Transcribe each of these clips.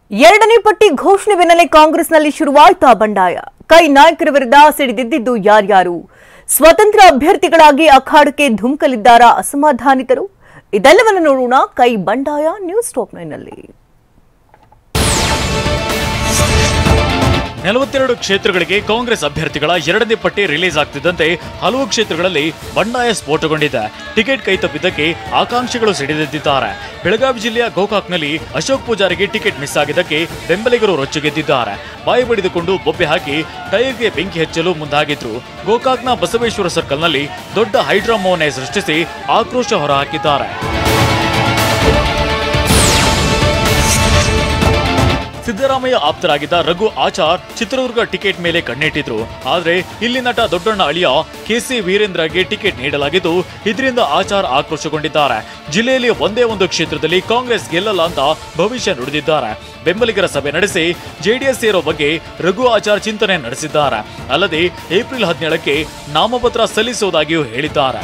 ಎರಡನೇ ಪಟ್ಟಿ ಘೋಷಣೆ ಬೆನ್ನಲ್ಲೇ ಕಾಂಗ್ರೆಸ್ನಲ್ಲಿ ಶುರುವಾಯ್ತಾ ಬಂಡಾಯ ಕೈ ನಾಯಕರ ವಿರುದ್ಧ ಸಿಡಿದಿದ್ದು ಯಾರ್ಯಾರು ಸ್ವತಂತ್ರ ಅಭ್ಯರ್ಥಿಗಳಾಗಿ ಅಖಾಡಕ್ಕೆ ಧುಮುಕಲಿದ್ದಾರಾ ಅಸಮಾಧಾನಿತರು ಇದೆಲ್ಲವನ್ನು ನೋಡೋಣ ಕೈ ಬಂಡಾಯ ನ್ಯೂಸ್ ಟಾಪ್ ನೈನ್ನಲ್ಲಿ ನಲವತ್ತೆರಡು ಕ್ಷೇತ್ರಗಳಿಗೆ ಕಾಂಗ್ರೆಸ್ ಅಭ್ಯರ್ಥಿಗಳ ಎರಡನೇ ಪಟ್ಟಿ ರಿಲೀಸ್ ಆಗ್ತಿದ್ದಂತೆ ಹಲವು ಕ್ಷೇತ್ರಗಳಲ್ಲಿ ಬಂಡಾಯ ಸ್ಫೋಟಗೊಂಡಿದೆ ಟಿಕೆಟ್ ಕೈತಪ್ಪಿದ್ದಕ್ಕೆ ಆಕಾಂಕ್ಷಿಗಳು ಸಿಡಿದೆದ್ದಿದ್ದಾರೆ ಬೆಳಗಾವಿ ಜಿಲ್ಲೆಯ ಗೋಕಾಕ್ನಲ್ಲಿ ಅಶೋಕ್ ಪೂಜಾರಿಗೆ ಟಿಕೆಟ್ ಮಿಸ್ ಆಗಿದ್ದಕ್ಕೆ ಬೆಂಬಲಿಗರು ರೊಚ್ಚಿಗೆದ್ದಿದ್ದಾರೆ ಬಾಯಿ ಬಡಿದುಕೊಂಡು ಬೊಬ್ಬೆ ಹಾಕಿ ಟೈರ್ಗೆ ಬೆಂಕಿ ಹಚ್ಚಲು ಮುಂದಾಗಿದ್ರು ಗೋಕಾಕ್ನ ಬಸವೇಶ್ವರ ಸರ್ಕಲ್ನಲ್ಲಿ ದೊಡ್ಡ ಹೈಡ್ರಾಮೋನೆ ಸೃಷ್ಟಿಸಿ ಆಕ್ರೋಶ ಹೊರಹಾಕಿದ್ದಾರೆ ಸಿದ್ದರಾಮಯ್ಯ ಆಪ್ತರಾಗಿದ್ದ ರಘು ಆಚಾರ್ ಚಿತ್ರದುರ್ಗ ಟಿಕೆಟ್ ಮೇಲೆ ಕಣ್ಣಿಟ್ಟಿದ್ರು ಆದ್ರೆ ಇಲ್ಲಿ ನಟ ದೊಡ್ಡಣ್ಣ ಅಳಿಯ ಕೆಸಿ ವೀರೇಂದ್ರಗೆ ಟಿಕೆಟ್ ನೀಡಲಾಗಿದ್ದು ಇದರಿಂದ ಆಚಾರ್ ಆಕ್ರೋಶಗೊಂಡಿದ್ದಾರೆ ಜಿಲ್ಲೆಯಲ್ಲಿ ಒಂದೇ ಒಂದು ಕ್ಷೇತ್ರದಲ್ಲಿ ಕಾಂಗ್ರೆಸ್ ಗೆಲ್ಲಲ್ಲ ಅಂತ ಭವಿಷ್ಯ ನುಡಿದಿದ್ದಾರೆ ಬೆಂಬಲಿಗರ ಸಭೆ ನಡೆಸಿ ಜೆಡಿಎಸ್ ಸೇರೋ ಬಗ್ಗೆ ರಘು ಆಚಾರ್ ಚಿಂತನೆ ನಡೆಸಿದ್ದಾರೆ ಅಲ್ಲದೆ ಏಪ್ರಿಲ್ ಹದಿನೇಳಕ್ಕೆ ನಾಮಪತ್ರ ಸಲ್ಲಿಸುವುದಾಗಿಯೂ ಹೇಳಿದ್ದಾರೆ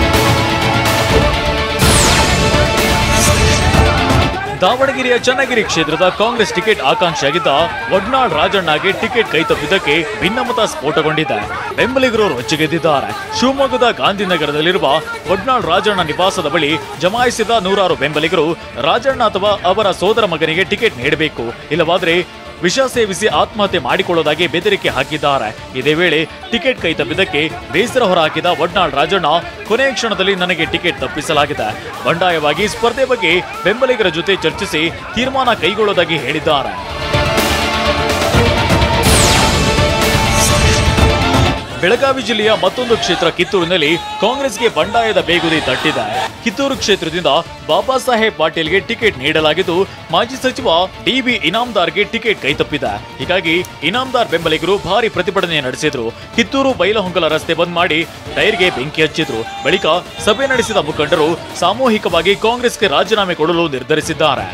ದಾವಣಗೆರೆಯ ಚನ್ನಗಿರಿ ಕ್ಷೇತ್ರದ ಕಾಂಗ್ರೆಸ್ ಟಿಕೆಟ್ ಆಕಾಂಕ್ಷಿಯಾಗಿದ್ದ ವಡ್ನಾಳ್ ರಾಜಣ್ಣಗೆ ಟಿಕೆಟ್ ಕೈತಪ್ಪಿದ್ದಕ್ಕೆ ಭಿನ್ನಮತ ಸ್ಫೋಟಗೊಂಡಿದೆ ಬೆಂಬಲಿಗರು ರೊಚ್ಚಿಗೆದ್ದಿದ್ದಾರೆ ಶಿವಮೊಗ್ಗದ ಗಾಂಧಿನಗರದಲ್ಲಿರುವ ವಡ್ನಾಳ್ ರಾಜಣ್ಣ ನಿವಾಸದ ಬಳಿ ಜಮಾಯಿಸಿದ ನೂರಾರು ಬೆಂಬಲಿಗರು ರಾಜಣ್ಣ ಅಥವಾ ಅವರ ಸೋದರ ಮಗನಿಗೆ ಟಿಕೆಟ್ ನೀಡಬೇಕು ಇಲ್ಲವಾದರೆ ವಿಷ ಸೇವಿಸಿ ಆತ್ಮಹತ್ಯೆ ಮಾಡಿಕೊಳ್ಳೋದಾಗಿ ಬೆದರಿಕೆ ಹಾಕಿದ್ದಾರೆ ಇದೇ ವೇಳೆ ಟಿಕೆಟ್ ಕೈ ತಪ್ಪಿದ್ದಕ್ಕೆ ಬೇಸರ ಹೊರಹಾಕಿದ ವಡ್ನಾಳ್ ರಾಜಣ್ಣ ಕೊನೆಯ ಕ್ಷಣದಲ್ಲಿ ನನಗೆ ಟಿಕೆಟ್ ತಪ್ಪಿಸಲಾಗಿದೆ ಬಂಡಾಯವಾಗಿ ಸ್ಪರ್ಧೆ ಬಗ್ಗೆ ಬೆಂಬಲಿಗರ ಜೊತೆ ಚರ್ಚಿಸಿ ತೀರ್ಮಾನ ಕೈಗೊಳ್ಳೋದಾಗಿ ಹೇಳಿದ್ದಾರೆ ಬೆಳಗಾವಿ ಜಿಲ್ಲೆಯ ಮತ್ತೊಂದು ಕ್ಷೇತ್ರ ಕಿತ್ತೂರಿನಲ್ಲಿ ಕಾಂಗ್ರೆಸ್ಗೆ ಬಂಡಾಯದ ಬೇಗುದಿ ತಟ್ಟಿದೆ ಕಿತ್ತೂರು ಕ್ಷೇತ್ರದಿಂದ ಬಾಬಾ ಸಾಹೇಬ್ ಪಾಟೀಲ್ಗೆ ಟಿಕೆಟ್ ನೀಡಲಾಗಿದ್ದು ಮಾಜಿ ಸಚಿವ ಡಿಬಿ ಇನಾಮ್ದಾರ್ಗೆ ಟಿಕೆಟ್ ಕೈತಪ್ಪಿದೆ ಹೀಗಾಗಿ ಇನಾಮ್ದಾರ್ ಬೆಂಬಲಿಗರು ಭಾರಿ ಪ್ರತಿಭಟನೆ ನಡೆಸಿದ್ರು ಕಿತ್ತೂರು ಬೈಲಹೊಂಗಲ ರಸ್ತೆ ಬಂದ್ ಮಾಡಿ ಟೈರ್ಗೆ ಬೆಂಕಿ ಹಚ್ಚಿದ್ರು ಬಳಿಕ ಸಭೆ ನಡೆಸಿದ ಮುಖಂಡರು ಸಾಮೂಹಿಕವಾಗಿ ಕಾಂಗ್ರೆಸ್ಗೆ ರಾಜೀನಾಮೆ ಕೊಡಲು ನಿರ್ಧರಿಸಿದ್ದಾರೆ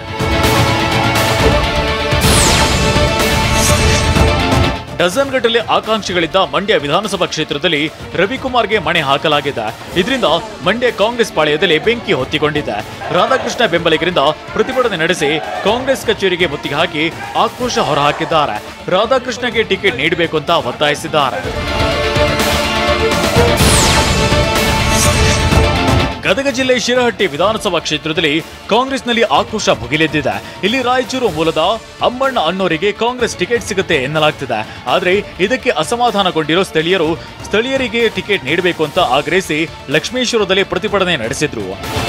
ಡಜನ್ ಗಟ್ಟಲೆ ಆಕಾಂಕ್ಷಿಗಳಿದ್ದ ಮಂಡ್ಯ ವಿಧಾನಸಭಾ ಕ್ಷೇತ್ರದಲ್ಲಿ ರವಿಕುಮಾರ್ಗೆ ಮಣೆ ಹಾಕಲಾಗಿದೆ ಇದರಿಂದ ಮಂಡ್ಯ ಕಾಂಗ್ರೆಸ್ ಪಾಳೆಯದಲ್ಲಿ ಬೆಂಕಿ ಹೊತ್ತಿಕೊಂಡಿದೆ ರಾಧಾಕೃಷ್ಣ ಬೆಂಬಲಿಗರಿಂದ ಪ್ರತಿಭಟನೆ ನಡೆಸಿ ಕಾಂಗ್ರೆಸ್ ಕಚೇರಿಗೆ ಮುತ್ತಿಗೆ ಹಾಕಿ ಆಕ್ರೋಶ ಹೊರಹಾಕಿದ್ದಾರೆ ರಾಧಾಕೃಷ್ಣಗೆ ಟಿಕೆಟ್ ನೀಡಬೇಕು ಅಂತ ಒತ್ತಾಯಿಸಿದ್ದಾರೆ ಗದಗ ಜಿಲ್ಲೆ ಶಿರಹಟ್ಟಿ ವಿಧಾನಸಭಾ ಕ್ಷೇತ್ರದಲ್ಲಿ ಕಾಂಗ್ರೆಸ್ನಲ್ಲಿ ಆಕ್ರೋಶ ಭುಗಿಲೆದ್ದಿದೆ ಇಲ್ಲಿ ರಾಯಚೂರು ಮೂಲದ ಅಮ್ಮಣ್ಣ ಅನ್ನೋರಿಗೆ ಕಾಂಗ್ರೆಸ್ ಟಿಕೆಟ್ ಸಿಗುತ್ತೆ ಎನ್ನಲಾಗ್ತಿದೆ ಆದ್ರೆ ಇದಕ್ಕೆ ಅಸಮಾಧಾನಗೊಂಡಿರೋ ಸ್ಥಳೀಯರು ಸ್ಥಳೀಯರಿಗೆ ಟಿಕೆಟ್ ನೀಡಬೇಕು ಅಂತ ಆಗ್ರಹಿಸಿ ಲಕ್ಷ್ಮೇಶ್ವರದಲ್ಲಿ ಪ್ರತಿಭಟನೆ ನಡೆಸಿದ್ರು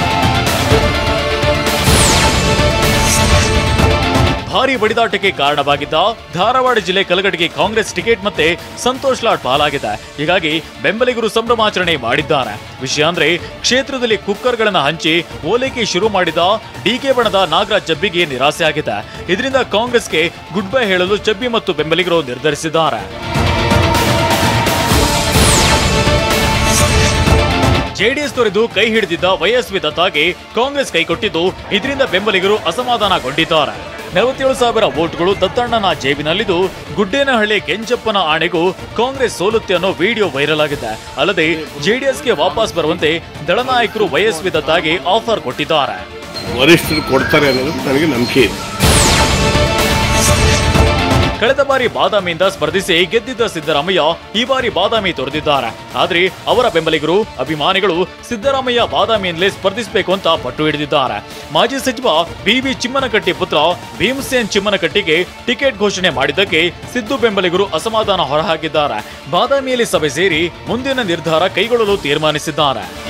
ಭಾರಿ ಬಡಿದಾಟಕ್ಕೆ ಕಾರಣವಾಗಿದ್ದ ಧಾರವಾಡ ಜಿಲ್ಲೆ ಕಲಗಟ್ಟಿಗೆ ಕಾಂಗ್ರೆಸ್ ಟಿಕೆಟ್ ಮತ್ತೆ ಸಂತೋಷ್ ಲಾಡ್ ಪಾಲಾಗಿದೆ ಹೀಗಾಗಿ ಬೆಂಬಲಿಗರು ಸಂಭ್ರಮಾಚರಣೆ ಮಾಡಿದ್ದಾರೆ ವಿಷಯ ಅಂದ್ರೆ ಕ್ಷೇತ್ರದಲ್ಲಿ ಕುಕ್ಕರ್ಗಳನ್ನ ಹಂಚಿ ಓಲೈಕೆ ಶುರು ಮಾಡಿದ ಡಿಕೆ ಬಣದ ನಾಗರಾಜ್ ಚಬ್ಬಿಗೆ ನಿರಾಸೆ ಆಗಿದೆ ಇದರಿಂದ ಕಾಂಗ್ರೆಸ್ಗೆ ಗುಡ್ ಬೈ ಹೇಳಲು ಚಬ್ಬಿ ಮತ್ತು ಬೆಂಬಲಿಗರು ನಿರ್ಧರಿಸಿದ್ದಾರೆ ಜೆಡಿಎಸ್ ತೊರೆದು ಕೈ ಹಿಡಿದಿದ್ದ ವೈಎಸ್ವಿ ದತ್ತಾಗೆ ಕಾಂಗ್ರೆಸ್ ಕೈಕೊಟ್ಟಿದ್ದು ಇದರಿಂದ ಬೆಂಬಲಿಗರು ಅಸಮಾಧಾನಗೊಂಡಿದ್ದಾರೆ ನಲವತ್ತೇಳು ಸಾವಿರ ವೋಟ್ಗಳು ದತ್ತಣ್ಣನ ಜೇಬಿನಲ್ಲಿದ್ದು ಗುಡ್ಡೇನಹಳ್ಳಿ ಕೆಂಚಪ್ಪನ ಆಣೆಗೂ ಕಾಂಗ್ರೆಸ್ ಸೋಲುತ್ತೆ ಅನ್ನೋ ವಿಡಿಯೋ ವೈರಲ್ ಆಗಿದೆ ಅಲ್ಲದೆ ಜೆಡಿಎಸ್ಗೆ ವಾಪಸ್ ಬರುವಂತೆ ದಳನಾಯಕರು ವೈಎಸ್ವಿ ದತ್ತಾಗೆ ಆಫರ್ ಕೊಟ್ಟಿದ್ದಾರೆ ವರಿಷ್ಠರು ಕೊಡ್ತಾರೆ ಅನ್ನೋದು ನನಗೆ ನಂಬಿಕೆ ಇದೆ ಕಳೆದ ಬಾರಿ ಬಾದಾಮಿಯಿಂದ ಸ್ಪರ್ಧಿಸಿ ಗೆದ್ದಿದ್ದ ಸಿದ್ದರಾಮಯ್ಯ ಈ ಬಾರಿ ಬಾದಾಮಿ ತೊರೆದಿದ್ದಾರೆ ಆದ್ರೆ ಅವರ ಬೆಂಬಲಿಗರು ಅಭಿಮಾನಿಗಳು ಸಿದ್ದರಾಮಯ್ಯ ಬಾದಾಮಿಯಿಂದಲೇ ಸ್ಪರ್ಧಿಸಬೇಕು ಅಂತ ಪಟ್ಟು ಹಿಡಿದಿದ್ದಾರೆ ಮಾಜಿ ಸಚಿವ ಬಿವಿ ಚಿಮ್ಮನಕಟ್ಟಿ ಪುತ್ರ ಭೀಮಸೇನ್ ಚಿಮ್ಮನಕಟ್ಟಿಗೆ ಟಿಕೆಟ್ ಘೋಷಣೆ ಮಾಡಿದ್ದಕ್ಕೆ ಸಿದ್ದು ಬೆಂಬಲಿಗರು ಅಸಮಾಧಾನ ಹೊರಹಾಕಿದ್ದಾರೆ ಬಾದಾಮಿಯಲ್ಲಿ ಸಭೆ ಸೇರಿ ಮುಂದಿನ ನಿರ್ಧಾರ ಕೈಗೊಳ್ಳಲು ತೀರ್ಮಾನಿಸಿದ್ದಾರೆ